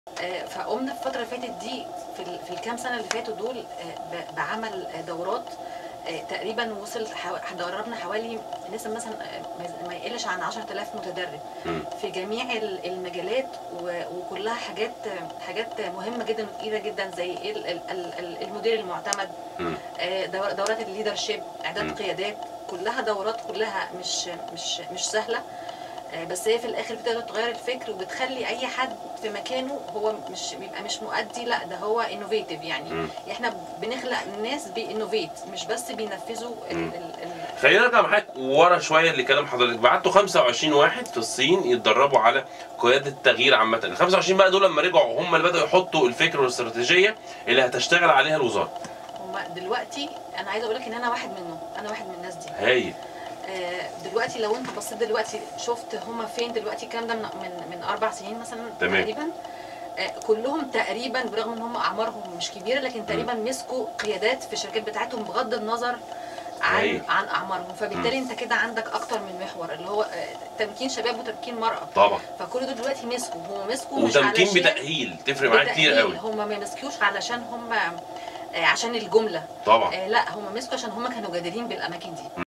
آه، فقمنا في الفتره اللي فاتت دي في ال- في الكام سنه اللي فاتوا دول آه، ب- بعمل آه، دورات آه، تقريبا وصل حوا- دربنا حوالي نسب مثلا آه، ما- ما يقلش عن 10000 متدرب مم. في جميع ال- المجالات و- وكلها حاجات حاجات مهمه جدا وتقيله جدا زي إيه ال- ال- ال- المدير المعتمد مم. آه، دور- دورات الليدرشيب مم. اعداد قيادات كلها دورات كلها مش مش مش سهله آه، بس هي في الاخر بتقدر تغير الفكر وبتخلي اي حد في مكانه هو مش بيبقى مش مؤدي لا ده هو انوفيتيف يعني مم. احنا بنخلق ناس بينوفيت مش بس بينفذوا ال مم. ال ال خلينا نرجع معاك ورا شويه لكلام حضرتك بعتوا 25 واحد في الصين يتدربوا على قياده التغيير عامه ال 25 بقى دول لما رجعوا هم اللي بداوا يحطوا الفكر والاستراتيجيه اللي هتشتغل عليها الوزاره هم دلوقتي انا عايزه اقول لك ان انا واحد منهم انا واحد من الناس دي هايل آه، دلوقتي لو انت بصيت دلوقتي شفت هما فين دلوقتي الكلام ده من من من اربع سنين مثلا تمام. تقريبا آه، كلهم تقريبا برغم ان هم اعمارهم مش كبيره لكن تقريبا مسكوا قيادات في الشركات بتاعتهم بغض النظر عن هايل. عن اعمارهم فبالتالي انت كده عندك اكتر من محور اللي هو آه، تمكين شباب وتمكين مراه طبعا فكل دول دلوقتي مسكوا هم مسكوا مش وتمكين علشان بتاهيل تفرق معاك كتير بتأهيل. قوي هم ما مسكوش علشان هم آه، عشان الجمله طبعا آه، لا هم مسكوا عشان هم كانوا جادرين بالاماكن دي